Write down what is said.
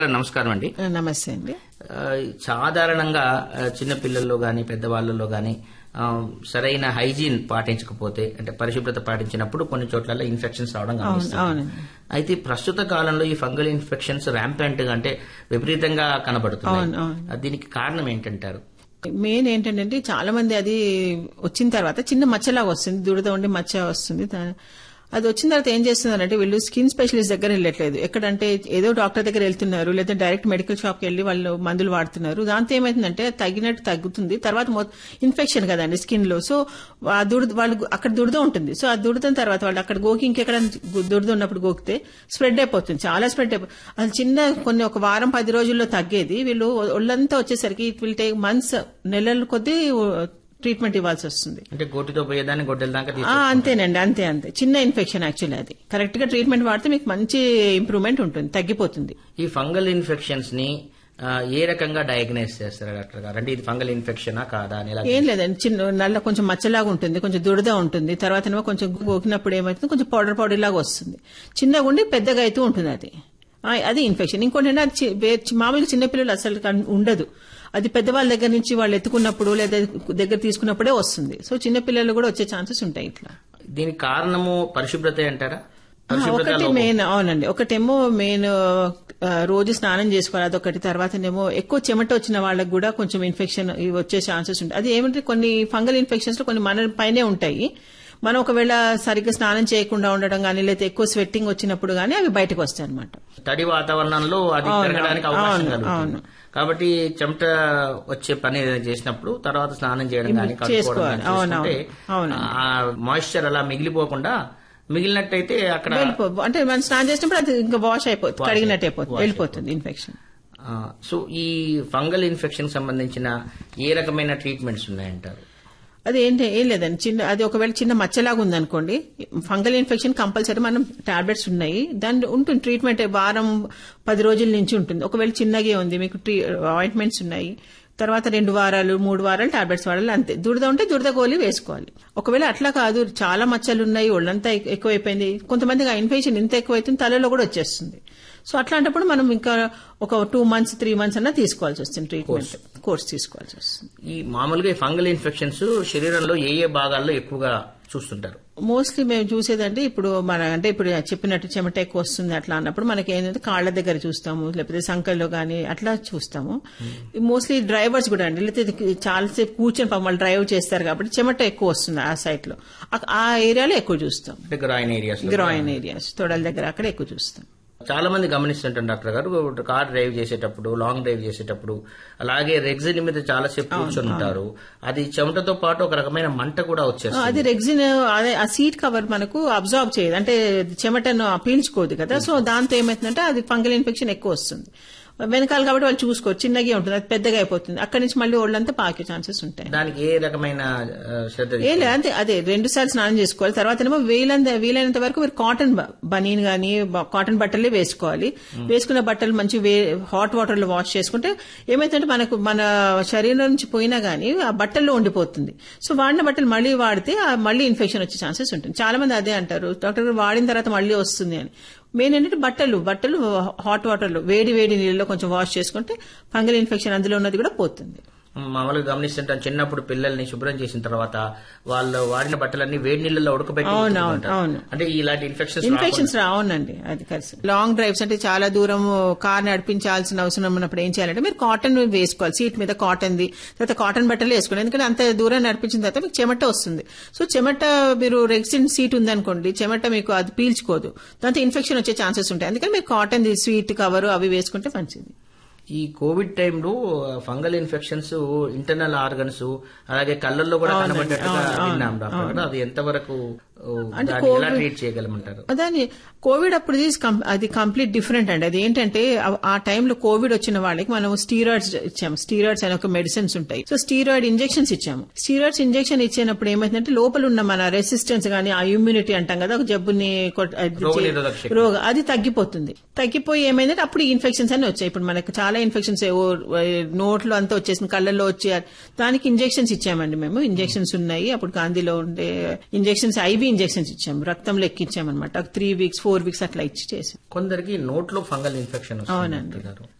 నమస్కారం అండి నమస్తే అండి ఆ, సాధారణంగా ఆ, చిన్న పిల్లల్లో గాని పెద్దవాళ్ళలో గాని ఆ, సరైన హైజీన్ పాటించకపోతే అంటే పరిశుభ్రత పాటించినప్పుడు కొన్ని చోట్ల ఇన్ఫెక్షన్స్ రావడం గమనిస్తాం అవునండి. అయితే ప్రస్తుత కాలంలో ఈ ఫంగల్ ఇన్ఫెక్షన్స్ ర్యాంపెంట్ గా అంటే విపరీతంగా కనబడుతున్నాయి అవును, అవును. ఆ, దీనికి కారణం ఏంటంటారు మెయిన్ ఏంటంటే చాలా మంది అది వచ్చిన తర్వాత చిన్న మచ్చలాగా వస్తుంది దురద ఉండి మచ్చ వస్తుంది దా- అది వచ్చిన తర్వాత ఏం చేస్తున్నారంటే వీళ్ళు స్కిన్ స్పెషలిస్ట్ దగ్గర వెళ్ళట్లేదు ఎక్కడంటే ఏదో డాక్టర్ దగ్గర వెళ్తున్నారు లేదా డైరెక్ట్ మెడికల్ షాప్కి వెళ్ళి వాళ్ళు మందులు వాడుతున్నారు దాంతో ఏమైతుందంటే అది తగ్గినట్టు తగ్గుతుంది తర్వాత ఇన్ఫెక్షన్ కదండి స్కిన్ లో సో ఆ దురద వాళ్ళు అక్కడ దురద ఉంటుంది సో ఆ దురద తర్వాత వాళ్ళు అక్కడ గోకి ఇంకెక్కడ దురద ఉన్నప్పుడు గోకితే స్ప్రెడ్ అయిపోతుంది చాలా స్ప్రెడ్ అయిపోతుంది అది చిన్న కొన్ని ఒక వారం పది రోజుల్లో తగ్గేది వీళ్ళు ఒళ్ళంతా వచ్చేసరికి ఇట్ విల్ టేక్ మంత్స్ నెలల కొద్దీ ట్రీట్మెంట్ ఇవ్వాల్సి వస్తుంది అంటే గోటితో పోయేదాన్ని గొడ్డల దాకా ఆ, తీసుకు అంతేనండి అంతే అంతే చిన్న ఇన్ఫెక్షన్ యాక్చువల్లీ అది కరెక్ట్ గా ట్రీట్మెంట్ వాడితే మీకు మంచి ఇంప్రూవ్మెంట్ ఉంటుంది తగ్గిపోతుంది ఈ ఫంగల్ ఇన్ఫెక్షన్స్ ని ఆ, ఏ రకంగా డయాగ్నైజ్ చేస్తారు డాక్టర్ గారు అంటే ఇది ఫంగల్ ఇన్ఫెక్షనా కాదా అని ఎలా ఏం లేదండి చిన్న నల్ల కొంచెం మచ్చలాగా ఉంటుంది కొంచెం దురద ఉంటుంది తర్వాత ఏమో కొంచెం గోకినప్పుడు ఏమవుతుంది కొంచెం పౌడర్ పౌడర్ లాగా వస్తుంది చిన్నగా ఉండి పెద్దగా అయితే ఉంటుంది అది ఆ, అది ఇన్ఫెక్షన్ ఇంకోటి ఏంటంటే అది చి- వే- చి- మామూలుగా చిన్నపిల్లలు అసలు కన్- ఉండదు అది పెద్దవాళ్ళ దగ్గర నుంచి వాళ్ళు ఎత్తుకున్నప్పుడు లేదా దగ్గర తీసుకున్నప్పుడే వస్తుంది సో చిన్నపిల్లలు కూడా వచ్చే ఛాన్సెస్ ఉంటాయి ఇట్లా దీనికి కారణము పరిశుభ్రత అంటారా ఆ, పరిశుభ్రత ఒకటి లోపం. మెయిన్ అవునండి ఒకటేమో మెయిన్ ఆ, రోజు స్నానం చేసుకోవాలి అదొకటి తర్వాతనేమో ఎక్కువ చెమట వచ్చిన వాళ్ళకి కూడా కొంచెం ఇన్ఫెక్షన్ ఇవి వచ్చే ఛాన్సెస్ ఉంటాయి అది ఏమంటే కొన్ని ఫంగల్ ఇన్ఫెక్షన్స్ లో కొన్ని మన పైనే ఉంటాయి మనం ఒకవేళ సరిగ్గా స్నానం చేయకుండా ఉండడం కానీ లేదా ఎక్కువ స్వెట్టింగ్ వచ్చినప్పుడు కానీ అవి బయటకు వస్తాయి అనమాట తడి వాతావరణంలో అది అవును, పెరగడానికి అవకాశం అవును, కలుగుతుంది అవును. కాబట్టి చెమట వచ్చే పని ఏదైనా చేసినప్పుడు తర్వాత స్నానం చేయడం కానీ కడుక్కోవడం చేసుకోవాలి. కానీ అవును, చేసుకుంటే అవును. ఆ మాయిశ్చర్ అలా మిగిలిపోకుండా మిగిలినట్టయితే అక్కడ వెళ్ళిపో అంటే మనం స్నానం చేసినప్పుడు అది ఇంకా వాష్ అయిపోతుంది Wash కడిగినట్టు అయిపోతుంది. అయిపోతుంది Wash వెళ్ళిపోతుంది ఇన్ఫెక్షన్ ఆ, సో ఈ ఫంగల్ ఇన్ఫెక్షన్ సంబంధించిన ఏ రకమైన ట్రీట్మెంట్స్ ఉన్నాయంటారు అది ఏంటి ఏం లేదండి చిన్న అది ఒకవేళ చిన్న మచ్చలాగా ఉందనుకోండి ఫంగల్ ఇన్ఫెక్షన్ కంపల్సరీ మనం టాబ్లెట్స్ ఉన్నాయి దాని ఉంటుంది ట్రీట్మెంట్ వారం పది రోజుల నుంచి ఉంటుంది ఒకవేళ చిన్నగే ఉంది మీకు ఆయింట్మెంట్స్ ఉన్నాయి తర్వాత రెండు వారాలు మూడు వారాలు టాబ్లెట్స్ వాడాలి అంతే దురద ఉంటే దురద గోళీ వేసుకోవాలి ఒకవేళ అట్లా కాదు చాలా మచ్చలు ఉన్నాయి ఒళ్ళంతా ఎక్- ఎక్కువైపోయింది కొంతమందికి ఆ ఇన్ఫెక్షన్ ఇంత ఎక్కువైతుంది తలలో కూడా వచ్చేస్తుంది సో అట్లాంటప్పుడు మనం ఇంకా ఒక టూ మంత్స్ త్రీ మంత్స్ అన్నా తీసుకోవాల్సి వస్తుంది ట్రీట్మెంట్ కోర్స్ తీసుకోవాల్సి వస్తుంది ఈ మామూలుగా ఈ ఫంగల్ ఇన్ఫెక్షన్స్ శరీరంలో ఏ ఏ భాగాల్లో ఎక్కువగా చూస్తుంటారు మోస్ట్లీ మేము చూసేదంటే ఇప్పుడు మన అంటే ఇప్పుడు చెప్పినట్టు చెమట ఎక్కువ వస్తుంది అట్లా అన్నప్పుడు మనకి ఏంటంటే కాళ్ళ దగ్గర చూస్తాము లేకపోతే సంకల్లో గానీ అట్లా చూస్తాము మోస్ట్లీ డ్రైవర్స్ కూడా అండి లేకపోతే ఇది చాలాసేపు కూర్చొని పాపం వాళ్ళు డ్రైవ్ చేస్తారు కాబట్టి చెమట ఎక్కువ వస్తుంది ఆ సైట్ లో ఆ- ఆ ఏరియాలో ఎక్కువ చూస్తాం అంటే గ్రాయిన్ ఏరియాస్ గ్రాయిన్ ఏరియాస్ తొడల దగ్గర అక్కడ ఎక్కువ చూస్తాం చాలా మంది గమనిస్తుంటారు డాక్టర్ గారు కార్ డ్రైవ్ చేసేటప్పుడు లాంగ్ డ్రైవ్ చేసేటప్పుడు అలాగే రెగ్జిన్ మీద చాలా సేపు కూర్చొని ఉంటారు అది చెమటతో పాటు ఒక రకమైన మంట కూడా వచ్చేస్తుంది అది రెగ్జిన్ అదే ఆ సీట్ కవర్ మనకు అబ్జార్బ్ చేయదు అంటే చెమటను పీల్చుకోదు కదా సో దాంతో ఏమవుతుందంటే అది ఫంగల్ ఇన్ఫెక్షన్ ఎక్కువ వస్తుంది వెనకాల కాబట్టి వాళ్ళు చూసుకోరు చిన్నగా ఉంటుంది అది పెద్దగా అయిపోతుంది అక్కడి నుంచి మళ్ళీ ఒళ్ళంతా పాకే ఛాన్సెస్ ఉంటాయి దానికి ఏ రకమైన ఆ, శ్రద్ధ ఏం లేదు అంతే అదే రెండు సార్లు స్నానం చేసుకోవాలి తర్వాత ఏమో వీలంత వీలైనంత వరకు మీరు కాటన్ బ- బనీన్ గానీ బ- కాటన్ బట్టలే వేసుకోవాలి వేసుకున్న బట్టలు మంచి హాట్ వాటర్ లో వాష్ చేసుకుంటే ఏమైతుందంటే మనకు మన శరీరం నుంచి పోయినా గానీ ఆ బట్టల్లో ఉండిపోతుంది సో వాడిన బట్టలు మళ్ళీ వాడితే ఆ మళ్ళీ ఇన్ఫెక్షన్ వచ్చే ఛాన్సెస్ ఉంటుంది చాలా మంది అదే అంటారు డాక్టర్ గారు వాడిన తర్వాత మళ్ళీ వస్తుంది అని మెయిన్ ఏంటంటే బట్టలు బట్టలు హాట్ వాటర్ లో వేడి వేడి నీళ్ళలో కొంచెం వాష్ చేసుకుంటే ఫంగల్ ఇన్ఫెక్షన్ అందులో ఉన్నది కూడా పోతుంది మామూలుగా గమనిస్తుంటాం చిన్నప్పుడు పిల్లల్ని శుభ్రం చేసిన తర్వాత వాళ్ళు వాడిన బట్టలన్నీ వేడి నీళ్ళలో ఉడకబెట్టి అవును, అవును, ఉతుకుతుంటారు. అవును. అంటే ఇలాంటి ఇన్ఫెక్షన్స్ ఇన్ఫెక్షన్స్ రావునండి అది కలిసి లాంగ్ డ్రైవ్స్ అంటే చాలా దూరం కార్ నడిపించాల్సిన అవసరం ఉన్నప్పుడు ఏం చేయాలంటే మీరు కాటన్ వేసుకోవాలి సీట్ మీద కాటన్ ది తర్వాత కాటన్ బట్టలు వేసుకోండి ఎందుకంటే అంత దూరం నడిపించిన తర్వాత మీకు చెమట వస్తుంది సో చెమట మీరు రెగ్జిన్ సీట్ ఉందనుకోండి చెమట మీకు అది పీల్చుకోదు దాంతో ఇన్ఫెక్షన్ వచ్చే ఛాన్సెస్ ఉంటాయి అందుకని మీరు కాటన్ ది స్వీట్ కవర్ అవి వేసుకుంటే మంచిది ఈ కోవిడ్ టైంలో ఫంగల్ ఇన్ఫెక్షన్స్ ఇంటర్నల్ ఆర్గన్స్ అలాగే కళ్ళల్లో కూడా అవునండి, కనబడ్డట్టుగా అవును, అవును, విన్నాం డాక్టర్ గారు అది ఎంతవరకు ఓ, అంటే దాన్ని ఎలా కోవిడ్- ట్రీట్ చేయగలమంటారు అదాని కోవిడ్ అప్పుడు ఇది కం- అది కంప్లీట్ డిఫరెంట్ అండి అది ఏంటంటే ఆ- ఆ టైంలో కోవిడ్ వచ్చిన వాళ్ళకి మనం స్టీరాయిడ్స్ ఇచ్చాము స్టీరాయిడ్స్ అనే ఒక మెడిసిన్స్ ఉంటాయి సో స్టీరాయిడ్ ఇంజెక్షన్స్ ఇచ్చాము స్టీరాయిడ్స్ ఇంజెక్షన్ ఇచ్చినప్పుడు ఏమైందంటే లోపల ఉన్న మన రెసిస్టెన్స్ గానీ ఆ ఇమ్యూనిటీ అంటాం కదా ఒక జబ్బుని కొట్- అది రోగనిరోధక శక్తి. రోగ అది తగ్గిపోతుంది తగ్గిపోయి ఏమైందంటే అప్పుడు ఇన్ఫెక్షన్స్ అన్ని వచ్చాయి ఇప్పుడు మనకు చాలా ఇన్ఫెక్షన్స్ నోట్లో అంతా వచ్చేసింది కళ్ళల్లో వచ్చి దానికి ఇంజెక్షన్స్ ఇచ్చామండి మేము ఇంజెక్షన్స్ ఉన్నాయి అప్పుడు గాంధీలో ఉండే ఇంజెక్షన్స్ ఐవి ఇంజెక్షన్స్ ఇచ్చాము రక్తంలో ఎక్కించామన్నమాట త్రీ వీక్స్ ఫోర్ వీక్స్ అట్లా ఇచ్చి చేసాం కొందరికి నోట్లో ఫంగల్ ఇన్ఫెక్షన్ అవునండి. వస్తుంది